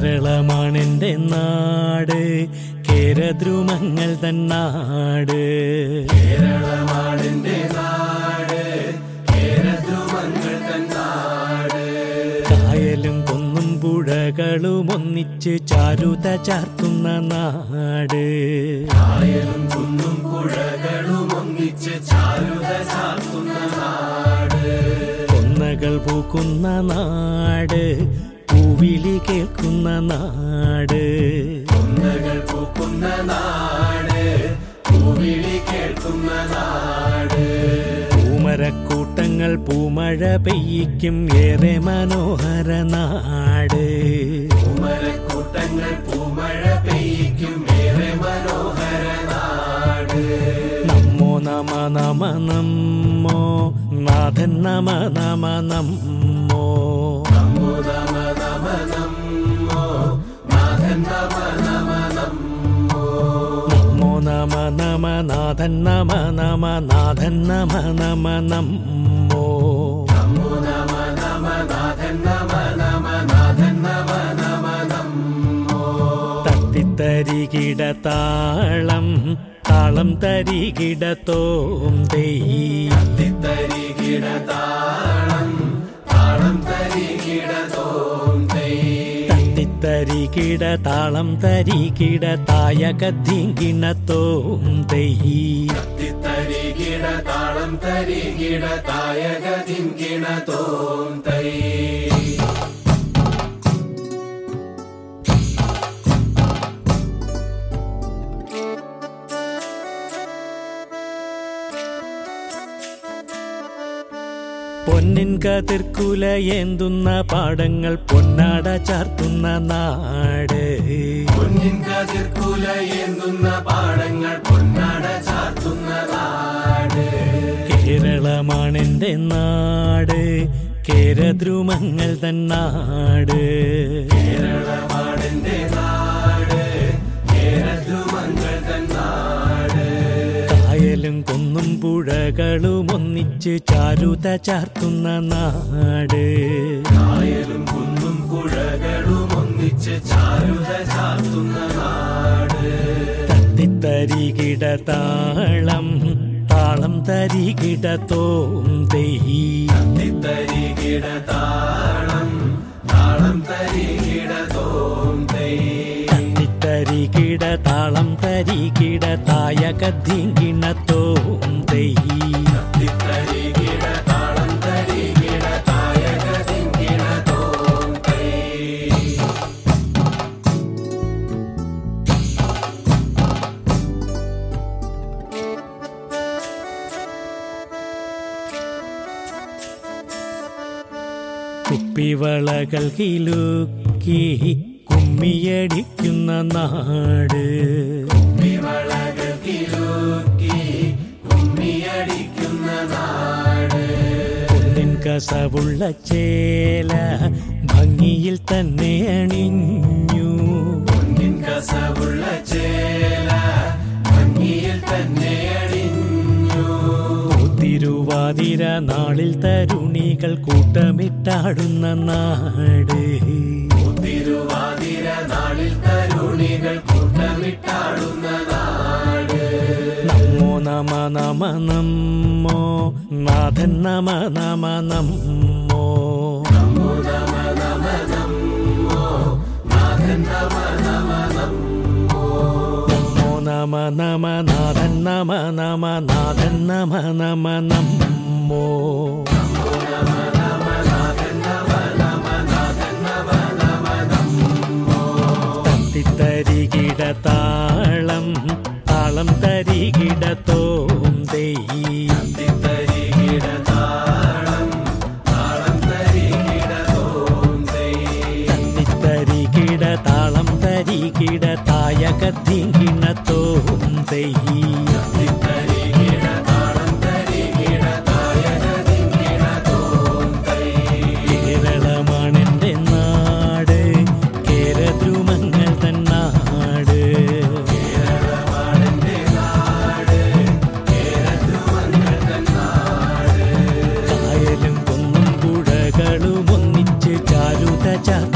കേരളമാണെന്റെ നാട് കേരദ്രുമങ്ങൾ തന്നാട് കേരളമാണെന്റെ നാട് കേരദ്രുമങ്ങൾ തന്നാട് കായലും കൊന്നും പുഴകളും ഒന്നിച്ച് ചാരുത ചാർത്തുന്ന നാട് കായലും കുന്നും പുഴകളും ഒന്നിച്ച് ചാരുത ചാർത്തുന്ന നാട് കൊന്നകൾ പൂക്കുന്ന നാട് പൂവിളി കേൾക്കുന്ന നാട് കൊന്നകൾ പൂക്കുന്ന നാട് പൂവിളി കേൾക്കുന്ന നാട് പൂമരക്കൂട്ടങ്ങൾ പൂമഴ പെയ്യിക്കും ഏറെ മനോഹര നാട് പൂമരക്കൂട്ടങ്ങൾ പൂമഴ പെയ്യിക്കും ഏറെ മനോഹര നാട് നമ്മോ നമ നമ നമ്മോ നാഥൻ നമ നമ നമ്മോ നമോ നമ നമ നമോ നാഥൻ നമ നമ നമോ നമ്മോ നമ നമ നാഥൻ നമ നമ നാഥൻ നമ നമ നമ്മോ നമോ നമ നമ നാഥൻ നമ നമ നാഥൻ നമ നമ നമോ തത്തിത്തരികിട താളം താളം തരികിട തോം തെയ്യം തിത്തരികിട താളം താളം തരികിട തോം തൈ തത്തിത്തരികിട താളം തരികിട തായകത്തിങ്കിണ തോം തെയ്യം തിത്തരികിട താളം തരികിട തായകതിങ്കിണ തോം തൈ പൊന്നിൻ കതിർക്കുല ഏന്തുന്ന പാടങ്ങൾ പൊന്നാട ചാർത്തുന്ന നാട് പൊന്നിൻ കതിർക്കുല ഏന്തുന്ന പാടങ്ങൾ പൊന്നാട ചാർത്തുന്ന നാട് കേരളമാണെന്റെ നാട് കേരദ്രുമങ്ങൾ തന്നാട് കേരളമാണെന്റെ നാട് കേരദ്രുമങ്ങൾ തന്നാട് കായലും കൊന്നും പുഴകളും ഒന്നിച്ച് ചാരുത ചാർത്തുന്ന നാട് കായലും കുന്നും പുഴകളും ഒന്നിച്ച് ചാരുത ചാർത്തുന്ന നാട് തത്തിത്തരികിട താളം താളം തരികിട തോം തെയ്യം തിത്തരികിട താളം താളം തരികിട തോം തൈ തരികിട താളം തരികിട തായകത്തിങ്കിണ തോം തെയ്യം തിത്തരികിട താളം തരികിട തായകതിങ്കിണ തോം തൈ കുപ്പിവളകൾ കിലുക്കി കുമ്മിയടിക്കുന്ന നാട് വിവളകൾ കിലുക്കി കുമ്മിയടിക്കുന്ന നാട് പൊന്നിൻ കസവുള്ള ചേല ഭംഗിയിൽ തന്നെ അണിഞ്ഞു പൊന്നിൻ കസവുള്ള ചേല ഭംഗിയിൽ തന്നെ അണിഞ്ഞു തിരുവാതിര നാളിൽ തരുണികൾ കൂട്ടമിട്ടാടുന്ന നാട് തിരുവാതിര നാളിൽ തരുണികൾ കൂട്ടമിട്ടാടുന്ന നാട് നമോ നമ നമ നമ്മോ നാഥൻ നമ നമ നമ്മോ നമോ നമ നമ നമോ നാഥൻ നമ നമ നമോ നമോ നമ നമ നാഥൻ നമ നമ നാഥൻ നമ നമ നമ്മോ തത്തിത്തരികിട താളം താളം തരികിട തോം തെയ്യം തിത്തരികിട താളം താളം തരികിട തോം തൈ തത്തിത്തരികിട താളം തരികിട തായകത്തിങ്കിണ തോം തെയ്യം തിത്തരികിട താളം തരികിട തായകതിങ്കിണ തോം തൈ കേരളമാണെന്റെ നാട് കേരദ്രുമങ്ങൾ തന്നാട് കേരളമാണെന്റെ നാട് കേരദ്രുമങ്ങൾ തന്നാട് കായലും കൊന്നും പുഴകളും ഒന്നിച്ച് ചാരുത ചാർത്തുന്ന